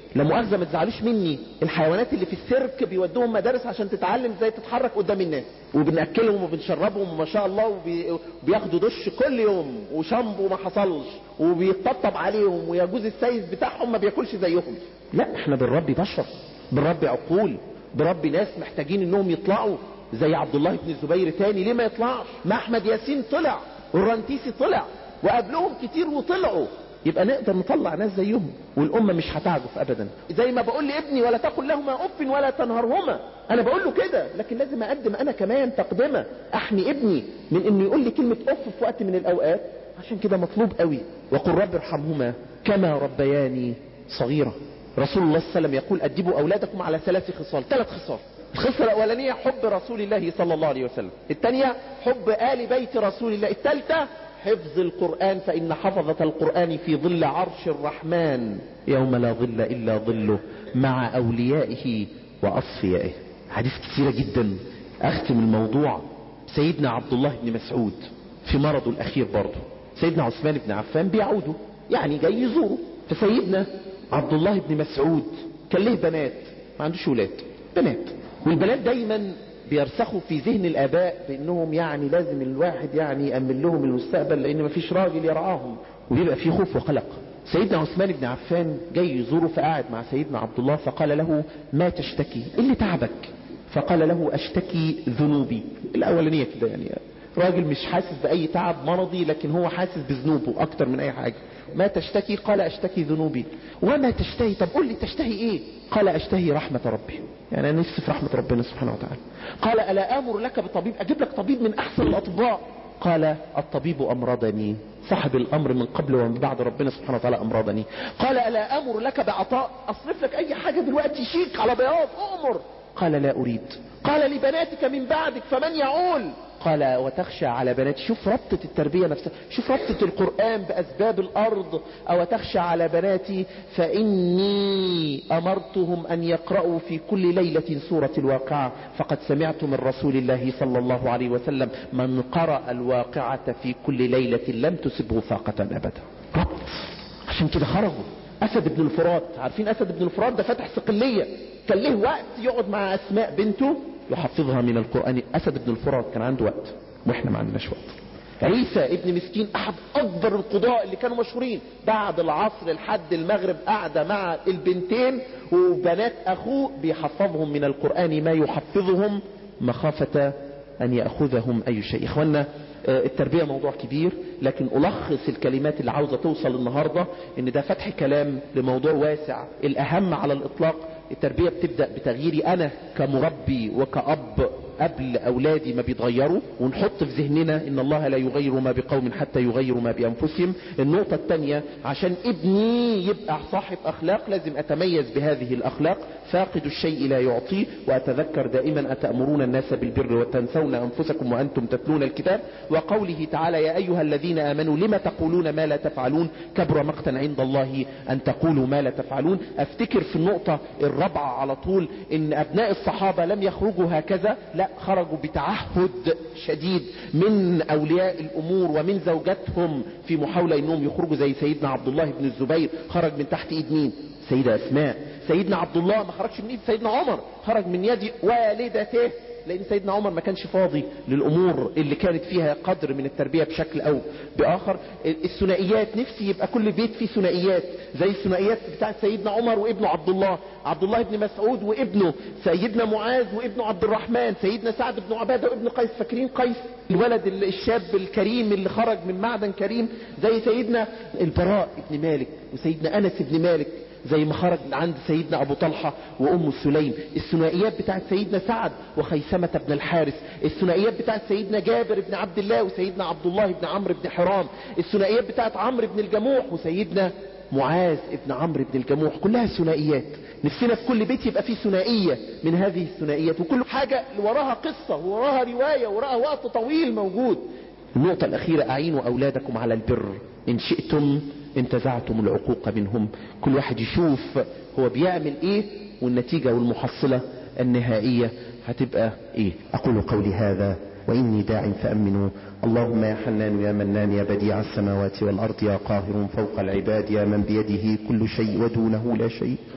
لا مؤاخذه ما تزعلوش مني الحيوانات اللي في السيرك بيودوهم مدارس عشان تتعلم ازاي تتحرك قدام الناس وبناكلهم وبنشربهم وما شاء الله وبياخدوا دش كل يوم وشامبو ما حصلش وبيتطبطب عليهم ويجوز السيد بتاعهم ما بياكلش زيهم لا احنا بنربي بشر بنربي عقول بربي ناس محتاجين انهم يطلعوا زي عبد الله بن الزبير تاني ليه ما يطلعش ما احمد ياسين طلع والرنتيسي طلع وقبلهم كتير وطلعوا يبقى نقدر نطلع ناس زيهم والأمة مش هتعجف أبدا زي ما بقول لابني ولا تقل لهما أف ولا تنهرهما أنا بقول له كده لكن لازم أقدم أنا كمان تقدمة أحمي ابني من إنه يقول لي كلمة أف في وقت من الأوقات عشان كده مطلوب قوي وقل رب ارحمهما كما ربياني صغيرة رسول الله صلى الله عليه وسلم يقول أدبوا أولادكم على ثلاث خصال ثلاث خصال الخصلة الأولانية حب رسول الله صلى الله عليه وسلم الثانية حب آل بيت رسول الله الثالثة حفظ القرآن فإن حفظة القرآن في ظل عرش الرحمن يوم لا ظل إلا ظله مع أوليائه وأصفيائه حديث كثيرة جدا أختم الموضوع سيدنا عبد الله بن مسعود في مرضه الأخير برضه سيدنا عثمان بن عفان بيعوده يعني جاي يزوره فسيدنا عبد الله بن مسعود كان له بنات ما عندوش ولاد بنات والبنات دايما بيرسخوا في ذهن الاباء بانهم يعني لازم الواحد يعني يامن لهم المستقبل لان مفيش راجل يرعاهم وبيبقى في خوف وقلق سيدنا عثمان بن عفان جاي يزوره فقعد مع سيدنا عبد الله فقال له ما تشتكي إيه اللي تعبك فقال له اشتكي ذنوبي الاولانيه كده يعني راجل مش حاسس باي تعب مرضي لكن هو حاسس بذنوبه اكتر من اي حاجه ما تشتكي قال اشتكي ذنوبي وما تشتهي طب قول لي تشتهي ايه قال اشتهي رحمة ربي يعني انا نفسي في رحمة ربنا سبحانه وتعالى قال الا امر لك بطبيب اجيب لك طبيب من احسن الاطباء قال الطبيب امرضني صاحب الامر من قبل ومن بعد ربنا سبحانه وتعالى امرضني قال الا امر لك بعطاء اصرف لك اي حاجة دلوقتي شيك على بياض امر قال لا اريد قال لبناتك من بعدك فمن يعول قال وتخشى على بناتي شوف ربطة التربية نفسها شوف ربطة القرآن بأسباب الأرض أو تخشى على بناتي فإني أمرتهم أن يقرأوا في كل ليلة سورة الواقعة فقد سمعت من رسول الله صلى الله عليه وسلم من قرأ الواقعة في كل ليلة لم تسبه فاقة أبدا ربط عشان كده خرجوا أسد بن الفرات عارفين أسد بن الفرات ده فتح صقلية كان له وقت يقعد مع أسماء بنته يحفظها من القرآن أسد بن الفرات كان عنده وقت واحنا ما عندناش وقت عيسى ابن مسكين احد اكبر القضاء اللي كانوا مشهورين بعد العصر لحد المغرب قاعدة مع البنتين وبنات اخوه بيحفظهم من القرآن ما يحفظهم مخافة ان يأخذهم اي شيء اخوانا التربية موضوع كبير لكن ألخص الكلمات اللي عاوزة توصل النهاردة ان ده فتح كلام لموضوع واسع الأهم على الإطلاق التربية بتبدأ بتغييري أنا كمربي وكأب قبل أولادي ما بيتغيروا ونحط في ذهننا إن الله لا يغير ما بقوم حتى يغيروا ما بأنفسهم النقطة الثانية عشان ابني يبقى صاحب أخلاق لازم أتميز بهذه الأخلاق فاقد الشيء لا يعطيه وأتذكر دائما أتأمرون الناس بالبر وتنسون أنفسكم وأنتم تتلون الكتاب وقوله تعالى يا أيها الذين آمنوا لما تقولون ما لا تفعلون كبر مقتا عند الله أن تقولوا ما لا تفعلون أفتكر في النقطة الرابعة على طول إن أبناء الصحابة لم يخرجوا هكذا لا خرجوا بتعهد شديد من أولياء الأمور ومن زوجاتهم في محاولة إنهم يخرجوا زي سيدنا عبد الله بن الزبير خرج من تحت إيد مين سيدة أسماء سيدنا عبد الله ما خرجش من ايد سيدنا عمر خرج من يد والدته لان سيدنا عمر ما كانش فاضي للامور اللي كانت فيها قدر من التربية بشكل او باخر الثنائيات نفسي يبقى كل بيت فيه ثنائيات زي الثنائيات بتاعت سيدنا عمر وابنه عبد الله عبد الله بن مسعود وابنه سيدنا معاذ وابنه عبد الرحمن سيدنا سعد بن عبادة وابن قيس فاكرين قيس الولد الشاب الكريم اللي خرج من معدن كريم زي سيدنا البراء ابن مالك وسيدنا انس بن مالك زي ما خرج عند سيدنا ابو طلحة وام سليم الثنائيات بتاعت سيدنا سعد وخيثمة بن الحارث الثنائيات بتاعت سيدنا جابر بن عبد الله وسيدنا عبد الله بن عمرو بن حرام الثنائيات بتاعت عمرو بن الجموح وسيدنا معاذ ابن عمرو بن الجموح كلها ثنائيات نفسنا في كل بيت يبقى فيه ثنائية من هذه الثنائيات وكل حاجة وراها قصة وراها رواية وراها وقت طويل موجود النقطة الأخيرة أعينوا أولادكم على البر إن شئتم انتزعتم العقوق منهم كل واحد يشوف هو بيعمل ايه والنتيجة والمحصلة النهائية هتبقى ايه اقول قولي هذا واني داع فامنوا اللهم يا حنان يا منان يا بديع السماوات والارض يا قاهر فوق العباد يا من بيده كل شيء ودونه لا شيء